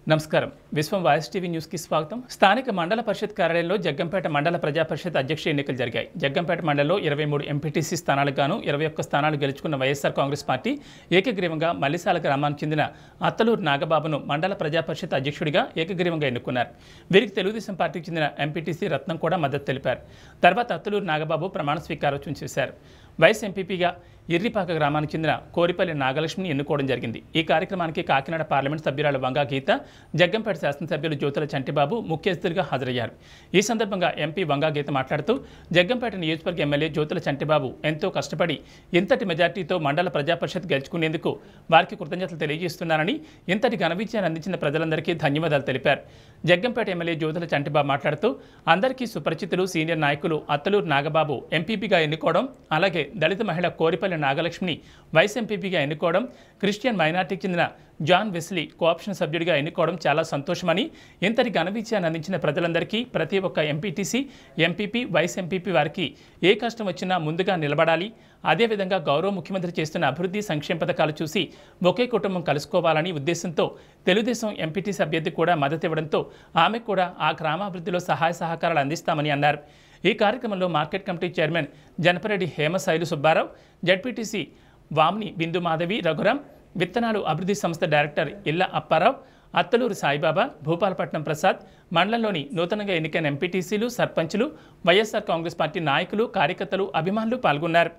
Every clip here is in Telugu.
నమస్కారం విశ్వం వాయిస్ టీవీ న్యూస్కి స్వాగతం స్థానిక మండల పరిషత్ కార్యాలయంలో జగ్గంపేట మండల ప్రజా పరిషత్ అధ్యక్ష ఎన్నికలు జరిగాయి జగ్గంపేట మండలంలో ఇరవై మూడు ఎంపీటీసీ స్థానాలకు గాను ఇరవై ఒక్క స్థానాలు గెలుచుకున్న వైఎస్ఆర్ కాంగ్రెస్ పార్టీ ఏకగ్రీవంగా మల్లిసాల గ్రామానికి చెందిన అత్తలూరు నాగబాబును మండల ప్రజా పరిషత్ అధ్యక్షుడిగా ఏకగ్రీవంగా ఎన్నుకున్నారు వీరికి తెలుగుదేశం పార్టీకి చెందిన ఎంపీటీసీ రత్నం కూడా మద్దతు తెలిపారు తర్వాత అత్తలూరు నాగబాబు ప్రమాణ స్వీకారోత్సవం చేశారు వైస్ ఎంపీపీగా ఇర్రిపాక గ్రామానికి చెందిన కోరిపల్లి నాగలక్ష్మిని ఎన్నుకోవడం జరిగింది ఈ కార్యక్రమానికి కాకినాడ పార్లమెంట్ సభ్యురాలు వంగా గీత జగ్గంపేట శాసనసభ్యులు జ్యోతుల చంటిబాబు ముఖ్య అతిథులుగా హాజరయ్యారు ఈ సందర్భంగా ఎంపీ వంగా గీత మాట్లాడుతూ జగ్గంపేట నియోజకవర్గ ఎమ్మెల్యే జ్యోతుల చంటిబాబు ఎంతో కష్టపడి ఇంతటి మెజార్టీతో మండల ప్రజా పరిషత్ గెలుచుకునేందుకు వారికి కృతజ్ఞతలు తెలియజేస్తున్నానని ఇంతటి ఘన విజయాన్ని అందించిన ప్రజలందరికీ ధన్యవాదాలు తెలిపారు జగ్గంపేట ఎమ్మెల్యే జ్యోతుల చంటిబాబు మాట్లాడుతూ అందరికీ సుపరిచితులు సీనియర్ నాయకులు అత్తలూరు నాగబాబు ఎంపీపీగా ఎన్నుకోవడం అలాగే దళిత మహిళ కోరిపల్లి నాగలక్ష్మిని వైస్ ఎంపీపీగా ఎన్నుకోవడం క్రిస్టియన్ మైనార్టీకి చెందిన జాన్ వెస్లీ కోఆప్షన్ సభ్యుడిగా ఎన్నుకోవడం చాలా సంతోషమని ఇంతటి ఘన విజయాన్ని అందించిన ప్రజలందరికీ ప్రతి ఒక్క ఎంపీటీసీ ఎంపీపీ వైస్ ఎంపీపీ వారికి ఏ కష్టం వచ్చినా ముందుగా నిలబడాలి అదేవిధంగా గౌరవ ముఖ్యమంత్రి చేస్తున్న అభివృద్ధి సంక్షేమ పథకాలు చూసి ఒకే కుటుంబం కలుసుకోవాలని ఉద్దేశంతో తెలుగుదేశం ఎంపీటీసీ అభ్యర్థి కూడా మద్దతు ఇవ్వడంతో ఆమెకు కూడా ఆ గ్రామాభివృద్ధిలో సహాయ సహకారాలు అందిస్తామని అన్నారు ఈ కార్యక్రమంలో market committee chairman Janapareddy Hemashailu Subbarao ZPTC Vamini Bindu Madhavi Raghuram విత్తనాలు అభివృద్ధి సంస్థ డైరెక్టర్ ఇల్ల అప్పారావు అత్తలూరు సాయిబాబా భూపాలపట్నం ప్రసాద్ మండలంలోని నూతనంగా ఎన్నికైన ఎంపీటీసీలు సర్పంచులు వైఎస్ఆర్ కాంగ్రెస్ పార్టీ నాయకులు కార్యకర్తలు అభిమానులు పాల్గొన్నారు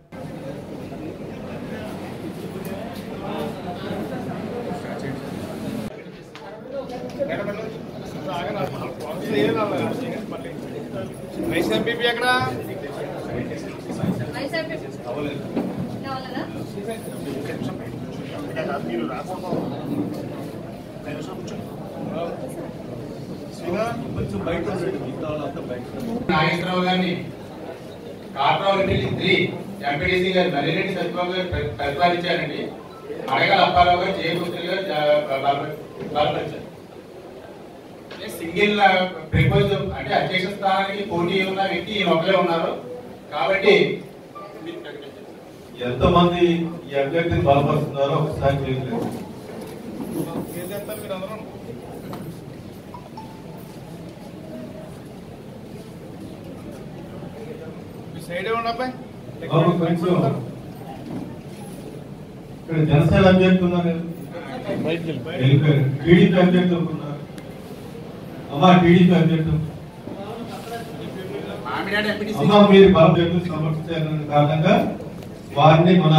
వైస్ ఎంపీపీ ఎక్కడ వైఎస్ఆర్పీ కావాలనా నాగేశ్వరరావు గారిని కాట్రావు రెడ్డి త్రీ ఎంపీడీసీ గారు మల్లిరెడ్డి సత్యబాబు గారు ప్ర- ప్రతిపాదించారండి అడగల అప్పారావు గారు జయభూతులు గారు జ- బల- బలపరిచారు అంటే సింగిల్ ప్రపోజల్ అంటే అధ్యక్ష స్థానానికి పోటీ ఉన్న వ్యక్తి ఈయన ఒకరే ఉన్నారు కాబట్టి ఎంతమంది ఈ అభ్యర్థిని బలపరుస్తున్నారో ఒకసారి తెలియదు ఏం చేస్తారు మీరు అందరూ మీ సైడ్ ఇవ్వండి అబ్బాయి బాబు కొంచెం ఇక్కడ జనసేన అభ్యర్థి ఉన్నారు వెళ్ళిపోయారు టీడీపీ అభ్యర్థి ఉన్నారు అమ్మా టీడీపీ అభ్యర్థి మామిడాడు ఎంపీడీసీ అమ్మా మీరు బల అభ్యర్థులు సమర్పించారన్న కారణంగా వారిని మన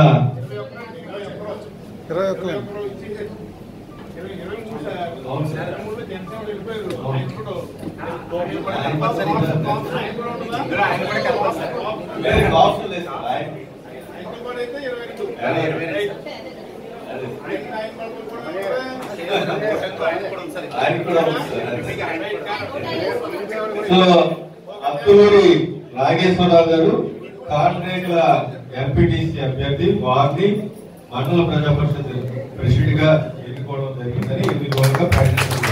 ఇరవై ఒక్క ఇరవై ఇరవై మూడు సార్ అవును సార్. ఇరవై మూడులో జనసేన వెళ్ళిపోయారు అవును. ఆయన కూడా ఆయన కూడా సరిగ్గా ఆయన కూడా ఉంటుందా? ఇందులో ఆయన కూడా కలపాలి సార్. వేరే అవసరం లేదు సార్. ఆయన- ఆయనతో పాటు అయితే ఇరవై రెండు. అదే, ఇరవై రెండు. అదే. ఆయన- ఆయన పడుకో కూడా ఉంటుందా? ఆయన కూడా ఉంది సార్. ఆయన కూడా ఉంది సార్. మీకు ఆయన సో అత్తూరి నాగేశ్వరరావు గారు కార్పొరేట్ల ఎంపీటీసీ అభ్యర్థి వారిని మండల ప్రజా పరిషత్ ప్రెసిడెంట్ గా ఎన్నుకోవడం జరిగిందని ఎన్నికలుగా ప్రకటించారు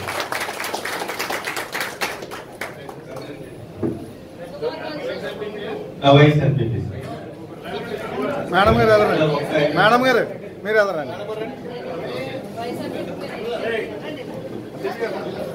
నా వైస్ ఎంపీటీసీ మేడం గారు ఎదరండి మేడం గారు మీరు ఎదరండి వైఎస్ఆర్పీ